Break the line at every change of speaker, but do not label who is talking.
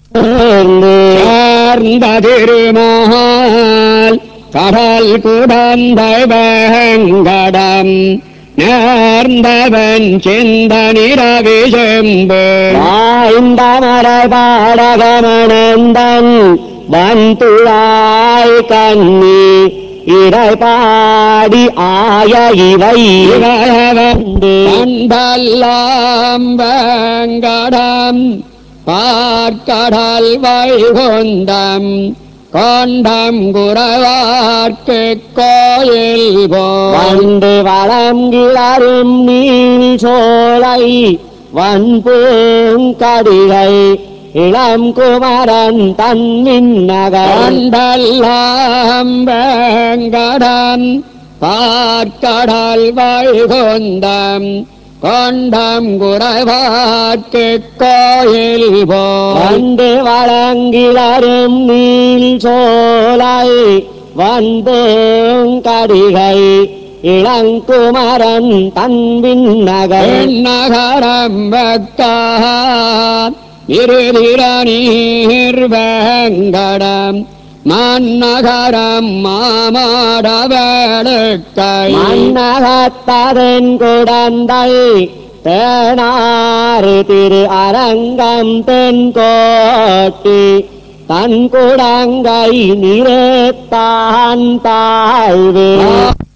சார்ந்த திருமால் கடல் குடந்தை வெங்கடம் நேர்ந்தவன் சிந்த நிறவி செம்பு
வாய்ந்த மரபாடகமணந்தன் வந்துழாய் கண்ணி இறை பாடி ஆய இவை
வந்து கண்டல்லாம் வெங்கடம் பார்க்கடல் வைகுந்தம் கொண்டம் குறவார்க்கு கோயில் போய்
வந்து வளங்கிளரும் நீள் சோலை வன்பூங்கடிகை இளம் குமரன் தன்னின் நகர்
கண்டல்லாம் வெங்கடம் பார்க்கடல் வைகுந்தம் கொண்டம் குறவார்க்கு கோயில் போய்
வந்து வளங்கிளரும் நீள் சோலை வன்பூங்கடிகை இளங்குமரன் தன்பின் நகர்
நகரம் வக்கான் இருதிர நீர் வெங்கடம் மன்னகரம் மாமாடவேளுக்கை
மன்னகத்ததன் குடந்தை தேனாறு திரு அரங்கம் தென் கோட்டி தன் குடங்கை நிறத்தான் தாழ்வு